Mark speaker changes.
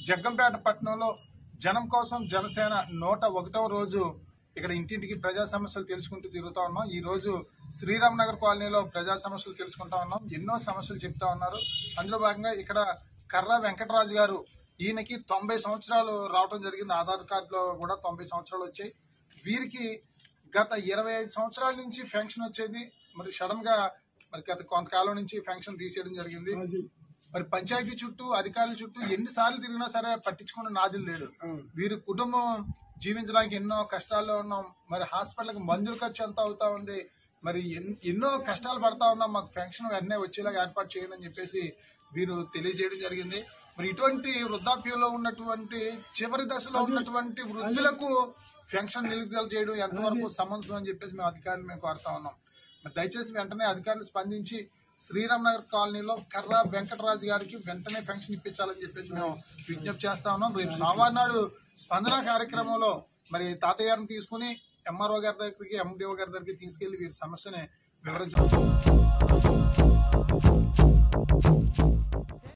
Speaker 1: జగ్గంపేట పట్టణంలో జనం కోసం జనసేన నూట ఒకటవ రోజు ఇక్కడ ఇంటింటికి ప్రజా సమస్యలు తెలుసుకుంటూ తిరుగుతా ఉన్నాం ఈ రోజు శ్రీరామ్ నగర్ కాలనీలో ప్రజా సమస్యలు తెలుసుకుంటా ఉన్నాం ఎన్నో సమస్యలు చెప్తా ఉన్నారు అందులో భాగంగా ఇక్కడ కర్ర వెంకటరాజు గారు ఈయనకి తొంభై సంవత్సరాలు రావడం జరిగింది ఆధార్ కార్డులో కూడా తొంభై సంవత్సరాలు వచ్చాయి వీరికి గత ఇరవై ఐదు సంవత్సరాల నుంచి ఫెన్షన్ వచ్చేది మరి సడన్ గా మరి గత కొంతకాలం నుంచి ఫెన్షన్ తీసేయడం జరిగింది మరి పంచాయతీ చుట్టూ అధికారుల చుట్టూ ఎన్నిసార్లు తిరిగినా సరే పట్టించుకున్న నాదులు లేడు వీరి కుటుంబం జీవించడానికి ఎన్నో కష్టాల్లో ఉన్నాం మరి హాస్పిటల్కి మందుల ఖర్చు ఎంత అవుతా ఉంది మరి ఎన్- ఎన్నో కష్టాలు పడతా ఉన్నాం మాకు ఫెన్షన్ వెంటనే వచ్చేలాగా ఏర్పాటు చేయండి అని చెప్పేసి వీరు తెలియజేయడం జరిగింది మరి ఇటువంటి వృద్ధాప్యంలో ఉన్నటువంటి చివరి దశలో ఉన్నటువంటి వృద్ధులకు ఫెన్షన్ నిలుపుదల చేయడం ఎంతవరకు సమంజసం అని చెప్పేసి మేము అధికారులు మేము కోరుతా ఉన్నాం మరి దయచేసి వెంటనే అధికారులు స్పందించి శ్రీరామ్ నగర్ కాలనీలో కర్ర వెంకటరాజు గారికి వెంటనే పెన్షన్ ఇప్పించాలని చెప్పేసి మేము విజ్ఞప్తి చేస్తా ఉన్నాం రేపు సోమవారం నాడు స్పందన కార్యక్రమంలో మరి తాతయ్య గారిని తీసుకుని ఎంఆర్ఓ గారి దగ్గరికి ఎండిఓ గారి దగ్గరికి తీసుకెళ్లి వీరి సమస్యని వివరించారు